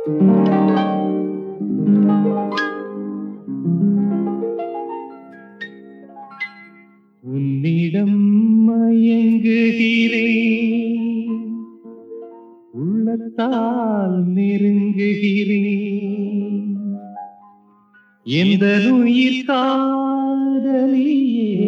உன்னிடம் மயங்குகிறேன் உள்ளத்தால் நெருங்குகிறேன் எந்த உயிர் காதலியே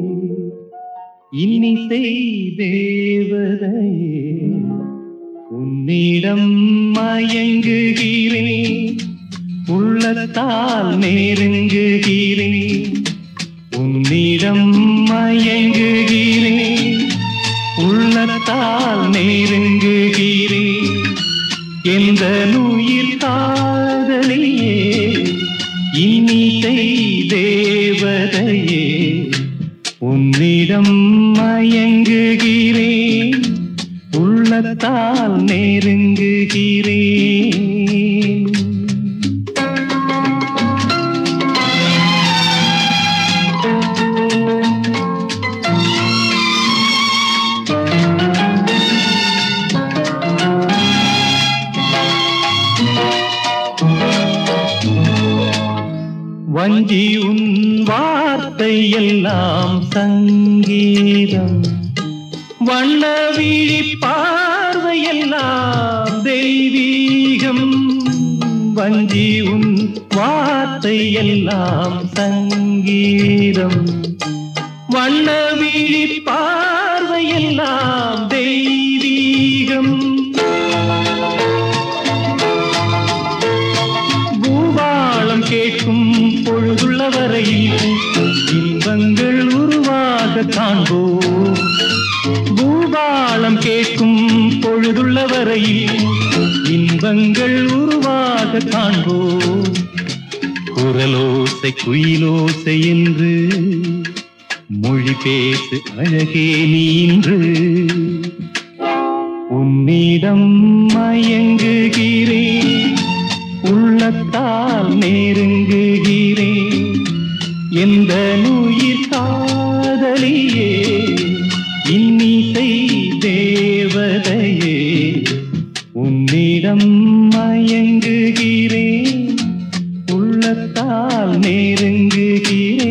இன்னிசை தேவதையே உன்னிடம் மயங்குகிறேன் உள்ளத்தால் நெருங்குகிறேன் உன்னிடம் மயங்குகிறேன் உள்ளத்தால் நெருங்குகிறேன் எந்த உயிர் காதலியே இனிதை தேவதையே உன்னிடம் மயங்குகிறேன் உள்ளத்தால் நெருங்குகிறேன் வஞ்சி உன் வார்த்தை எல்லாம் சங்கீதம் வண்ண விழி பார்வையெல்லாம் தெய்வீகம் வஞ்சி உன் வார்த்தை எல்லாம் சங்கீதம் வண்ண விழி பார்வையெல்லாம் தெய்வீகம் பூபாளம் கேட்கும் பொழுதுள்ள வரையில் இன்பங்கள் உருவாக காண்போம் பூபாளம் கேட்கும் பொழுதுள்ள வரையில் இன்பங்கள் உருவாக காண்போம் குரலோசை குயிலோசை என்று மொழி பேசு அழகே நீன்று உன்னிடம் மயங்குகிறேன் உள்ளத்தால் நெருங்குகிறேன் எந்த உயிர் காதலியே இன்னிசை தேவதையே உன்னிடம் மயங்குகிறேன் உள்ளத்தால் நெருங்குகிறேன்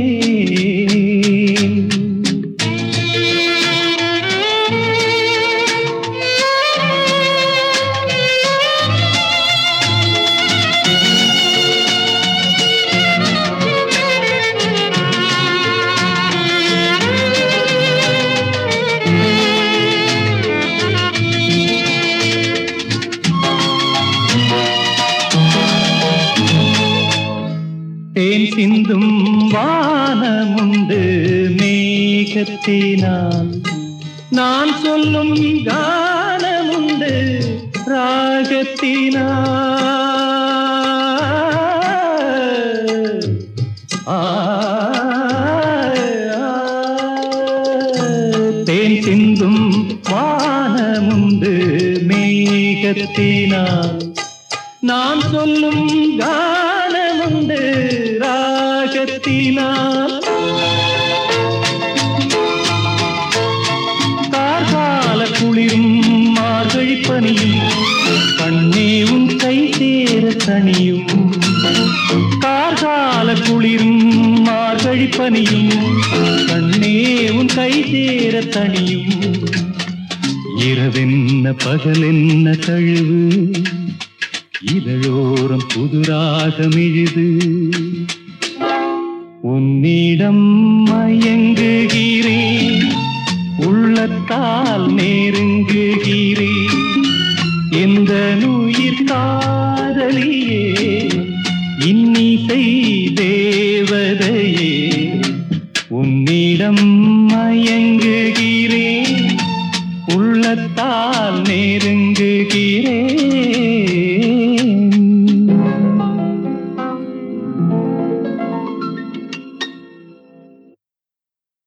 தேன் சிந்தும் வானமுண்டு மேகத்தினால் நான் சொல்லும் கானமுண்டு ராகத்தினால் ஆ, ஆ, தேன் சிந்தும் வானமுண்டு மேகத்தினால் நான் சொல்லும் கானமுண்டு ராகத்தினால் கார்கால குளிரும் மார்கழி பனியும் கண்ணே உன் கை சேர தனியும் கார்கால குளிரும் மார்கழி பனியும் கண்ணே உன் கை சேர தனியும் இரவென்ன பகலென்ன கழுவு இதழோரம் புதுராகம் இழுது உன்னிடம் மயங்குகிறேன் உள்ளத்தால் நெருங்குகிறேன் எந்த உயிர் காதலியே இன்னிசை தேவதையே உன்னிடம் மயங்குகிறேன் உள்ளத்தால் நெருங்குகிறேன்